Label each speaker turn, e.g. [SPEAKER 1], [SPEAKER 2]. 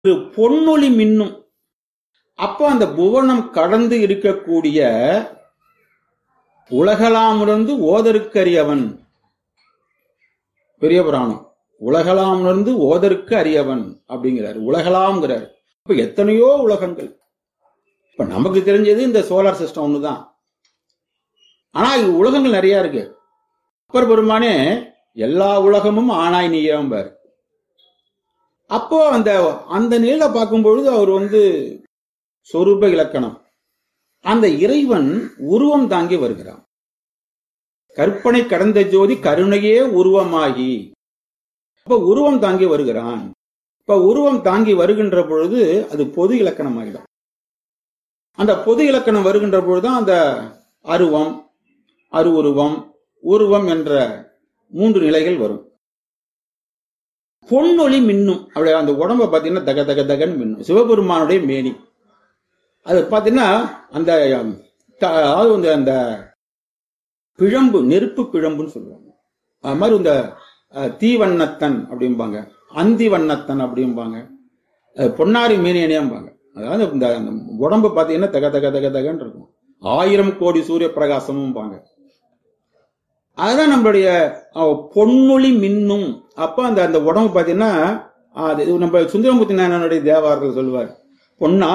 [SPEAKER 1] ஒரு பொன்னொளி மின்னும் அப்ப அந்த புவனம் கடந்து இருக்கக்கூடிய உலகலாமிருந்து ஓதருக்கு பெரிய புராணம் உலகலாமிருந்து ஓதருக்கு அறியவன் அப்படிங்கிறார் உலகலாம்ங்கிறார் இப்ப எத்தனையோ உலகங்கள் இப்ப நமக்கு தெரிஞ்சது இந்த சோலார் சிஸ்டம் ஒண்ணுதான் ஆனா இது உலகங்கள் நிறைய இருக்கு அப்பர் பெருமானே எல்லா உலகமும் ஆனாய் நீயம்பார் அப்போ அந்த அந்த நிலையில பார்க்கும் பொழுது அவர் வந்து சொரூப இலக்கணம் அந்த இறைவன் உருவம் தாங்கி வருகிறான் கற்பனை கடந்த ஜோதி கருணையே உருவமாகி அப்ப உருவம் தாங்கி வருகிறான் இப்ப உருவம் தாங்கி வருகின்ற பொழுது அது பொது இலக்கணம் ஆகிடும் அந்த பொது இலக்கணம் வருகின்ற பொழுதுதான் அந்த அருவம் அருவுருவம் உருவம் என்ற மூன்று நிலைகள் வரும் பொன்னொளி மின்னும் அப்படி அந்த உடம்ப பாத்தீங்கன்னா தக தக தகன்னு மின்னும் சிவபெருமானுடைய மேனி அது பாத்தீங்கன்னா அந்த த- அதாவது வந்து அந்த பிழம்பு நெருப்பு பிழம்புன்னு சொல்லுவாங்க அது மாதிரி இந்த அஹ், தீவண்ணத்தன் அப்படிம்பாங்க அந்தி வண்ணத்தன் அப்படிம்பாங்க அது பொன்னாரி மேனியனேம்பாங்க அதாவது இந்த அந்த உடம்பு பாத்தீங்கன்னா தக தக தக தகன்னு இருக்கும் ஆயிரம் கோடி சூரிய பிரகாசமும்பாங்க அதுதான் நம்மளுடைய அஹ், பொன்னொளி மின்னும் அப்ப அந்த அந்த உடம்பு பாத்தீங்கன்னா அது நம்ம சுந்தரமூர்த்தி நாயனனுடைய தேவாரத்தில் சொல்லுவார் பொன்னா